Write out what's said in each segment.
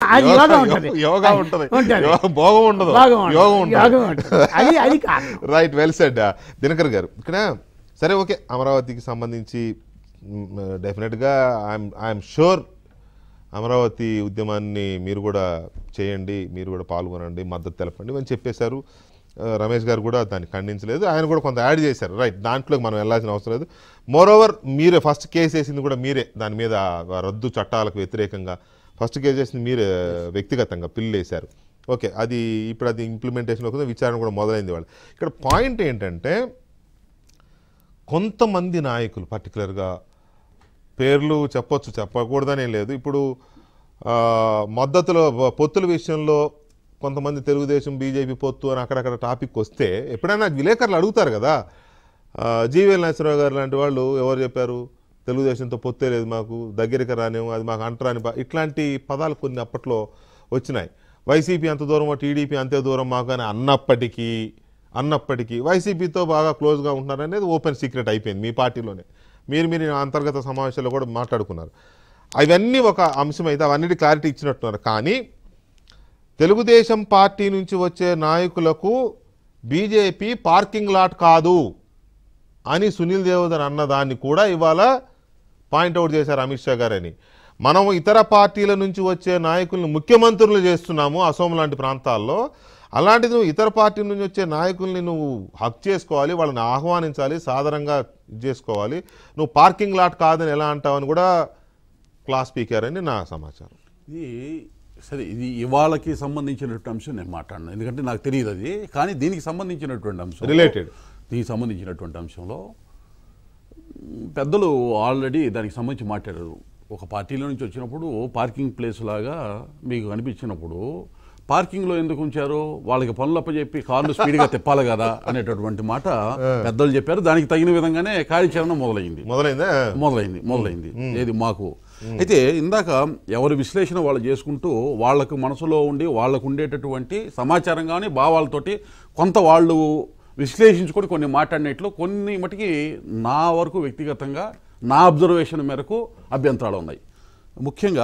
అది యోగా- యోగా ఉంటుంది యోగా ఉంటుంది ఉంటుంది. యో- భోగం ఉండదు బాగా ఉంటుంది. యోగం ఉంటుంది యోగం ఉంటుంది. అది అది కారణం రైట్ వెల్ సెడ్ దినకర్ గారు ఇక్కడ సరే ఓకే అమరావతికి సంబంధించి డెఫినెట్గా ఐఎమ్ ఐఎమ్ షూర్ అమరావతి ఉద్యమాన్ని మీరు కూడా చేయండి మీరు కూడా పాల్గొనండి మద్దతు తెలపండి అని చెప్పేశారు ఆ, రమేష్ గారు కూడా దాన్ని ఖండించలేదు ఆయన కూడా కొంత యాడ్ చేశారు రైట్ దాంట్లోకి మనం వెళ్ళాల్సిన అవసరం లేదు మోర్ ఓవర్ మీరే ఫస్ట్ కేసు వేసింది కూడా మీరే దాని మీద రద్దు చట్టాలకు వ్యతిరేకంగా ఫస్ట్ కేసు వేసింది మీరే వ్యక్తిగతంగా పిల్లు వేశారు ఓకే అది ఇప్పుడు అది ఇంప్లిమెంటేషన్ అవుతుంది విచారణ కూడా మొదలైంది వాళ్ళు ఇక్కడ పాయింట్ ఏంటంటే కొంతమంది నాయకులు పర్టికులర్గా పేర్లు చెప్పొచ్చు చెప్పకూడదనే లేదు ఇప్పుడు ఆ, మద్దతులో పొత్తుల విషయంలో కొంతమంది తెలుగుదేశం బీజేపీ పొత్తు అని అక్కడక్కడ టాపిక్ వస్తే ఎప్పుడైనా విలేకరులు అడుగుతారు కదా ఆ, జీవీఎల్ నరసింహరావు గారు లాంటి వాళ్ళు ఎవరు చెప్పారు తెలుగుదేశంతో పొత్తే లేదు మాకు దగ్గరికి రానేమో అది మాకు అంటరాని ప- ఇట్లాంటి పదాలు కొన్ని అప్పట్లో వచ్చినాయి వైసీపీ అంత దూరం టీడీపీ అంతే దూరం మాకు అని అన్నప్పటికీ అన్నప్పటికీ వైసీపీతో బాగా క్లోజ్గా ఉంటున్నారు అనేది ఓపెన్ సీక్రెట్ అయిపోయింది మీ పార్టీలోనే మీరు మీరు అంతర్గత సమావేశాల్లో కూడా మాట్లాడుకున్నారు అవన్నీ ఒక అంశం అయితే అవన్నిటి క్లారిటీ ఇచ్చినట్టున్నారు కానీ తెలుగుదేశం పార్టీ నుంచి వచ్చే నాయకులకు బీజేపీ పార్కింగ్ లాట్ కాదు అని సునీల్ దేవదర్ అన్నదాన్ని కూడా ఇవాళ పాయింట్అవుట్ చేశారు అమిత్ షా గారని మనం ఇతర పార్టీల నుంచి వచ్చే నాయకులను ముఖ్యమంత్రులు చేస్తున్నాము అసోం లాంటి ప్రాంతాల్లో అలాంటిది నువ్వు ఇతర పార్టీ నుంచి వచ్చే నాయకుల్ని నువ్వు హక్ చేసుకోవాలి వాళ్ళని ఆహ్వానించాలి సాధారణంగా ఇది చేసుకోవాలి నువ్వు పార్కింగ్ లాట్ కాదని ఎలా అంటావని కూడా క్లాస్ స్పీకర్ అని నా సమాచారం ఇది సరే ఇది ఇవాళకి సంబంధించినటువంటి అంశం నేను మాట్లాడను ఎందుకంటే నాకు తెలియదు అది కానీ దీనికి సంబంధించినటువంటి అంశం Related. దీనికి సంబంధించినటువంటి అంశంలో మ్, పెద్దలు ఆల్రెడీ దానికి సంబంధించి మాట్లాడారు ఒక పార్టీలో నుంచి వచ్చినప్పుడు పార్కింగ్ ప్లేస్ లాగా మీకు అనిపించినప్పుడు పార్కింగ్లో ఎందుకు ఉంచారు వాళ్ళకి పనులు అప్పచెప్పి కార్లు స్పీడ్గా తిప్పాలి కదా అనేటటువంటి మాట పెద్దలు చెప్పారు దానికి తగిన విధంగానే కార్యాచరణ మొదలైంది మొదలైందా మొదలైంది మొదలైంది ఏది మాకు అయితే ఇందాక ఎవరి విశ్లేషణ వాళ్ళు చేసుకుంటూ వాళ్ళకు మనసులో ఉండి వాళ్ళకు ఉండేటటువంటి సమాచారం కానీ భావాలతోటి కొంత వాళ్ళు విశ్లేషించుకొని కొన్ని మాట్లాడినట్లు కొన్ని మటుకి నా వరకు వ్యక్తిగతంగా నా అబ్జర్వేషన్ మేరకు అభ్యంతరాలు ఉన్నాయి ముఖ్యంగా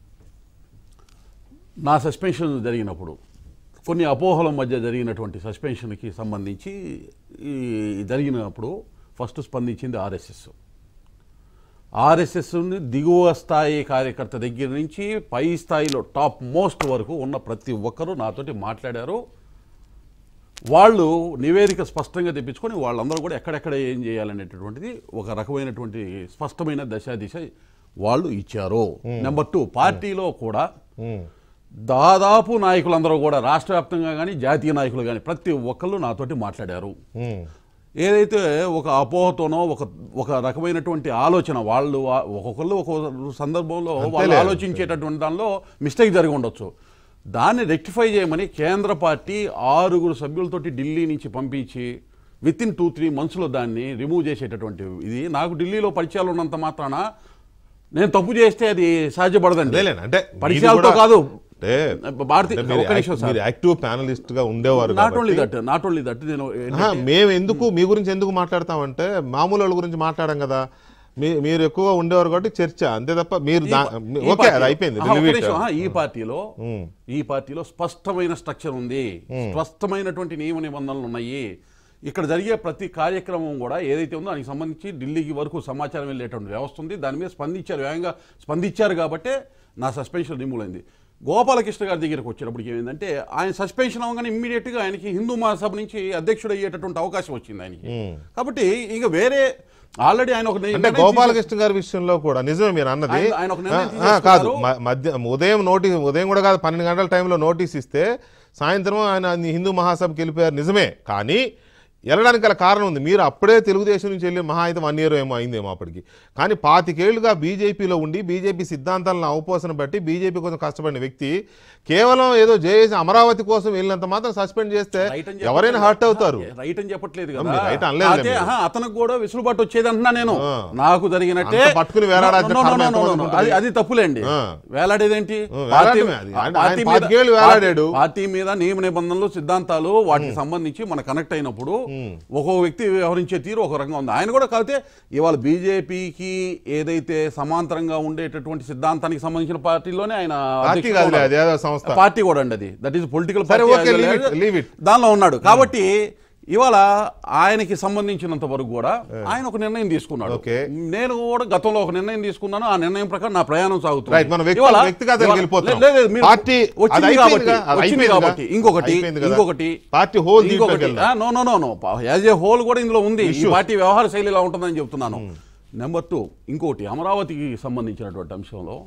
నా సస్పెన్షన్ జరిగినప్పుడు కొన్ని అపోహల మధ్య జరిగినటువంటి సస్పెన్షన్కి సంబంధించి ఈ జరిగినప్పుడు ఫస్ట్ స్పందించింది ఆర్ఎస్ఎస్ ఆర్ఎస్ఎస్ని దిగువ స్థాయి కార్యకర్త దగ్గర నుంచి పై స్థాయిలో టాప్ మోస్ట్ వరకు ఉన్న ప్రతి ఒక్కరూ నాతోటి మాట్లాడారు వాళ్ళు నివేదిక స్పష్టంగా తెప్పించుకొని వాళ్ళందరూ కూడా ఎక్కడెక్కడ ఏం చేయాలనేటటువంటిది ఒక రకమైనటువంటి స్పష్టమైన దశ దిశ వాళ్ళు ఇచ్చారు నెంబర్ టూ పార్టీలో కూడా దాదాపు నాయకులందరూ కూడా రాష్ట్ర వ్యాప్తంగా కానీ జాతీయ నాయకులు కానీ ప్రతి ఒక్కళ్ళు నాతోటి మాట్లాడారు ఉమ్. ఏదైతే ఒక అపోహతోనో ఒక ఒక రకమైనటువంటి ఆలోచన వాళ్ళు ఆ- ఒక్కొక్కళ్ళు ఒక్కొక్క సందర్భంలో వాళ్ళు అంతేలే. ఆలోచించేటటువంటి దానిలో మిస్టేక్ జరిగి ఉండొచ్చు దాన్ని రెక్టిఫై చేయమని కేంద్ర పార్టీ ఆరుగురు సభ్యులతోటి ఢిల్లీ నుంచి పంపించి విత్ ఇన్ టూ త్రీ మంత్స్లో దాన్ని రిమూవ్ చేసేటటువంటి ఇది నాకు ఢిల్లీలో పరిచయాలు ఉన్నంత మాత్రాన నేను తప్పు చేస్తే అది సాధ్యపడదండి అదేలేండి అంటే పరిచయాలతో మీది కూడా- కాదు అంటే భారతీయ అంటే మీరు ఒక్క నిమిషం యాక్ట్- సార్ మీరు యాక్టివ్ ప్యానలిస్ట్ గా ఉండేవారు నాట్ ఓన్లీ కాబట్టి- దట్ నాట్ ఓన్లీ దట్ నేను ఆహా, మేము ఎందుకు మీ గురించి ఎందుకు మాట్లాడతామంటే మామూలు వాళ్ళ గురించి మాట్లాడాం కదా మీ మీరు ఎక్కువగా ఉండేవారు కాబట్టి చర్చ అంతే తప్ప మీరు దా- ఈ ఓకే పార్టీ- అది అయిపోయింది ఆహా, ఒక్క delete. నిమిషం, ఆహా, ఈ పార్టీలో ఈ పార్టీలో స్పష్టమైన స్ట్రక్చర్ ఉంది స్పష్టమైనటువంటి నియమ నిబంధనలు ఉన్నాయి ఇక్కడ జరిగే ప్రతి కార్యక్రమం కూడా ఏదైతే ఉందో దానికి సంబంధించి ఢిల్లీకి వరకు సమాచారం వెళ్ళేటువంటి వ్యవస్థ ఉంది దాని మీద స్పందించారు వేగంగా స్పందించారు కాబట్టే నా సస్పెన్షన్ రిమూవ్ అయింది గోపాలకృష్ణ గారి దగ్గరికి వచ్చేటప్పటికి ఏమైందంటే ఆయన సస్పెన్షన్ అవగానే ఇమ్మీడియట్గా ఆయనకి హిందూ మహాసభ నుంచి అధ్యక్షుడు అయ్యేటటువంటి అవకాశం వచ్చింది ఆయనకి కాబట్టి ఇక వేరే ఆల్రెడీ ఆయన ఒక అంటే నిర్ణయం తీసేసుకున్నారు. గోపాలకృష్ణ గారి విషయంలో కూడా నిజమే మీరు అన్నది ఆయన- ఆయన ఒక నిర్ణయం ఆ, ఆ, కాదు తీసేసుకున్నారు. మ- మధ్య ఉదయం నోటీస్ ఉదయం కూడా కాదు పన్నెండు గంటల టైంలో నోటీస్ ఇస్తే సాయంత్రం ఆయన నీ హిందూ మహాసభకి వెళ్ళిపోయారు నిజమే కానీ వెళ్ళడానికి గల కారణం ఉంది మీరు అప్పుడే తెలుగుదేశం నుంచి వెళ్ళి మహా అయితే వన్ ఇయర్ ఏమో అయిందేమో అప్పటికి కానీ పాతికేళ్లుగా బీజేపీలో ఉండి బీజేపీ సిద్ధాంతాలను అవపోసన బట్టి బీజేపీ కోసం కష్టపడిన వ్యక్తి కేవలం ఏదో జేఏసీ అమరావతి కోసం వెళ్ళినంత మాత్రం సస్పెండ్ చేస్తే రైట్ అని ఎవరైనా చెప్పట్లేదు. హర్ట్ అవుతారు రైట్ అని చెప్పట్లేదు మీరు కదా రైట్ అనలేదు అయితే, మీరు. ఆహా, అతనికి కూడా వెసులుబాటు వచ్చేది అంటున్నా నేను ఆ. నాకు జరిగినట్టే అంత పట్టుకుని వేలాడాల్సిన No, no, no, కర్మ no, no, ఎంతమందికి no. ఉంటుంది? అది అది తప్పులేండి ఆ. వేలాడేదేంటి ఆ, పార్టీ వేలాడమే అది. ఆయన- పార్టీ ఆయన మీద- పాతికేళ్ళు వేలాడాడు. పార్టీ మీద నియమ నిబంధనలు సిద్ధాంతాలు వాటికి సంబంధించి మన కనెక్ట్ అయినప్పుడు ఒక్కొక్క వ్యక్తి వ్యవహరించే తీరు ఒక రకంగా ఉంది ఆయన కూడా కాకపోతే ఇవాళ బీజేపీకి ఏదైతే సమాంతరంగా ఉండేటటువంటి సిద్ధాంతానికి సంబంధించిన పార్టీలోనే ఆయన పార్టీ అధ్యక్షుడిగా కాదులే ఉన్నారు. అది ఏదో సంస్థ పార్టీ కూడా అండి అది దట్ ఈస్ పొలిటికల్ సరే, okay, leave it, leave it. దానిలో ఉన్నాడు కాబట్టి ఇవాళ ఆయనకి సంబంధించినంత వరకు కూడా ఆయన ఒక నిర్ణయం తీసుకున్నాడు Okay. నేను కూడా గతంలో ఒక నిర్ణయం తీసుకున్నాను ఆ నిర్ణయం ప్రకారం నా ప్రయాణం సాగుతుంది రైట్, మనం వ్యక్తి- ఇవాళ- వ్యక్తిగతాలకు ఇవాళ- వెళ్ళిపోతున్నాం. లేదు, లేదు, మీరు పార్టీ వచ్చింది అది కాబట్టి అయిపోయిందిగా, అది వచ్చింది అయిపోయిందిగా. కాబట్టి ఇంకొకటి అయిపోయింది కదా. ఇంకొకటి పార్టీ whole దీంట్లోకి ఇంకొకటి వెళ్దాం. No no no no as a whole కూడా ఇందులో ఉంది ఈ Issues. పార్టీ వ్యవహార శైలి ఇలా ఉంటుందని చెప్తున్నాను నెంబర్ టూ ఇంకోటి అమరావతికి సంబంధించినటువంటి అంశంలో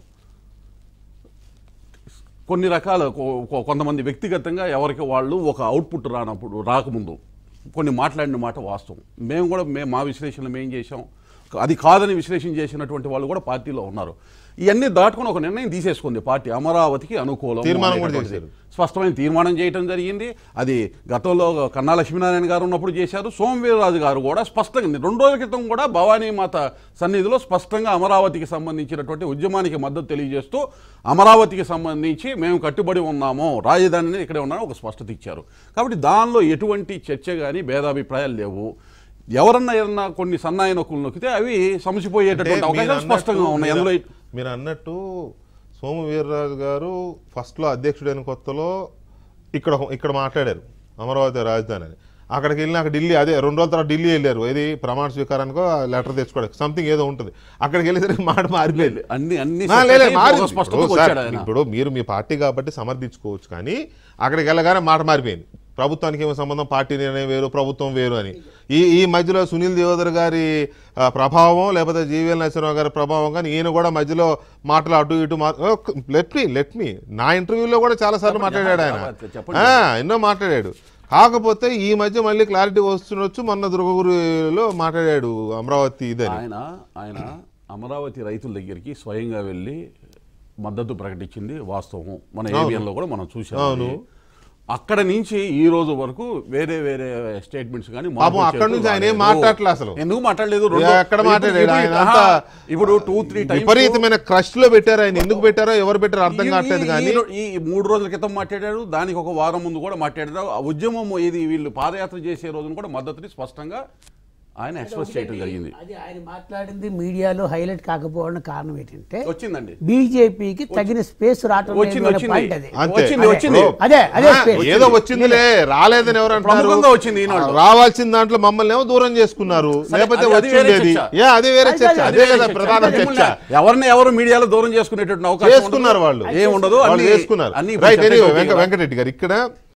కొన్ని రకాల కొ- కొ- కొంతమంది వ్యక్తిగతంగా ఎవరికి వాళ్ళు ఒక అవుట్పుట్ రానప్పుడు రాకముందు కొన్ని మాట్లాడిన మాట వాస్తవం మేము కూడా మేము మా విశ్లేషణలు మేము చేసాం అది కాదని విశ్లేషణ చేసినటువంటి వాళ్ళు కూడా పార్టీలో ఉన్నారు ఇవన్నీ దాటుకుని ఒక నిర్ణయం తీసేసుకుంది పార్టీ అమరావతికి అనుకూలం తీర్మానం కూడా అనేటటువంటిది. చేశారు. స్పష్టమైన తీర్మానం చేయటం జరిగింది అది గతంలో కన్నా లక్ష్మీనారాయణ గారు ఉన్నప్పుడు చేశారు సోమవీరరాజు గారు కూడా స్పష్టంగా రెండు రోజుల క్రితం కూడా భవానీ మాత సన్నిధిలో స్పష్టంగా అమరావతికి సంబంధించినటువంటి ఉద్యమానికి మద్దతు తెలియజేస్తూ అమరావతికి సంబంధించి మేము కట్టుబడి ఉన్నాము రాజధానిని ఇక్కడే ఉన్నాము ఒక స్పష్టత ఇచ్చారు కాబట్టి దానిలో ఎటువంటి చర్చ కానీ భేదాభిప్రాయాలు లేవు ఎవరన్నా ఏదన్నా కొన్ని సన్నాయి నొక్కులు నొక్కితే అవి సమసిపోయేటటువంటి అంటే మీరు అవకాశాలు స్పష్టంగా అన్నట్టు- ఉన్నాయి అందులో మీరు అన్నట్టు సోము వీర్రాజు గారు ఫస్ట్లో అధ్యక్షుడైన కొత్తలో ఇక్కడ ఇక్కడ మాట్లాడారు అమరావతి రాజధాని అని అక్కడికి వెళ్ళిన అక్కడ ఢిల్లీ అదే రెండు రోజుల తర్వాత ఢిల్లీ వెళ్ళారు ఇది ప్రమాణ స్వీకారానికో లెటర్ తెచ్చుకోవడానికి సంథింగ్ ఏదో ఉంటుంది అక్కడికి వెళ్ళేసరికి మాట మారిపోయింది అన్ని అన్ని ఆ, లే, లే, సెట్ మారింది. ఒక స్పష్టతకు ఇప్పుడు సార్, వచ్చాడు ఆయన. ఇప్పుడు మీరు మీ పార్టీ కాబట్టి సమర్థించుకోవచ్చు కానీ అక్కడికి వెళ్ళగానే మాట మారిపోయింది ప్రభుత్వానికి ఏమో సంబంధం పార్టీ నిర్ణయం వేరు ప్రభుత్వం వేరు అని ఈ ఈ మధ్యలో సునీల్ దేవదర్ గారి ఆ, ప్రభావం లేకపోతే జీవీఎల్ నరసింహరావు గారి ప్రభావం కానీ ఈయన కూడా మధ్యలో మాటలు అటు ఇటు లెట్ మీ లెట్ మీ నా ఇంటర్వ్యూలో కూడా చాలా సార్లు మాట్లాడాడు ఆయన చెప్పండి. ఆ, ఎన్నో మాట్లాడాడు కాకపోతే ఈ మధ్య మళ్ళీ క్లారిటీ వస్తుండొచ్చు మొన్న దుర్గగురిలో మాట్లాడాడు అమరావతి ఇదని ఆయన ఆయన అమరావతి రైతుల దగ్గరికి స్వయంగా వెళ్ళి మద్దతు ప్రకటించింది వాస్తవం మన ఏబిఎన్లో కూడా మనం చూసాం అవును. అక్కడ నుంచి ఈ రోజు వరకు వేరే వేరే స్టేట్మెంట్స్ కానీ పాపం మార్పులు అక్కడ నుంచి చేర్పులు ఆయన ఏం రాలేదు. మాట్లాడలే అసలు. ఎందుకు మాట్లాడలేదు రెండో- ఎక్కడ ఇప్పుడు- మాట్లాడాడు ఆయన ఇప్పుడు- అంతా ఆహా, ఇప్పుడు టూ త్రీ టైమ్స్ విపరీతమైన క్రష్ లో పెట్టారు ఆయన ఎందుకు పెట్టారో ఎవరు పెట్టారో అర్థం ఈ- కావట్లేదు ఈ- కానీ ఈ- ఈ మూడు రోజుల క్రితం మాట్లాడారు దానికి ఒక వారం ముందు కూడా మాట్లాడారు ఆ ఉద్యమం ఇది వీళ్ళు పాదయాత్ర చేసే రోజున కూడా మద్దతుని స్పష్టంగా ఆయన ఎక్స్ప్రెస్ చేయడం జరిగింది అది ఆయన మాట్లాడింది మీడియాలో హైలైట్ కాకపోవడానికి కారణం ఏంటంటే వచ్చిందండి బీజేపీకి తగిన స్పేస్ రావటం వచ్చింది లేదు అనే వచ్చింది పాయింట్ అది అంతే. వచ్చింది వచ్చింది బ్రో, అదే అదే ఆ, space. ఏదో వచ్చిందిలే రాలేదని ఎవరు అంటారు ప్రముఖంగా వచ్చింది ఈనాడు. రావాల్సిన దాంట్లో మమ్మల్ని ఏమో దూరం చేసుకున్నారు సరే, లేకపోతే అది- అది వేరే వచ్చిండేది చర్చ. ఏ అది వేరే అది- చర్చ అది అదే కదా ప్రధాన చర్చ మిమ్మల్ని ఎవరిని ఎవరు మీడియాలో దూరం చేసుకునేటువంటి అవకాశం చేసుకున్నారు ఉండదు. వాళ్ళు ఏం ఉండదు వాళ్ళు అన్ని- చేసుకున్నారు అన్ని రైట్ ఇప్పుడు ఎనీవే చెప్పే వెంక కదా. వెంకటరెడ్డి గారు ఇక్కడ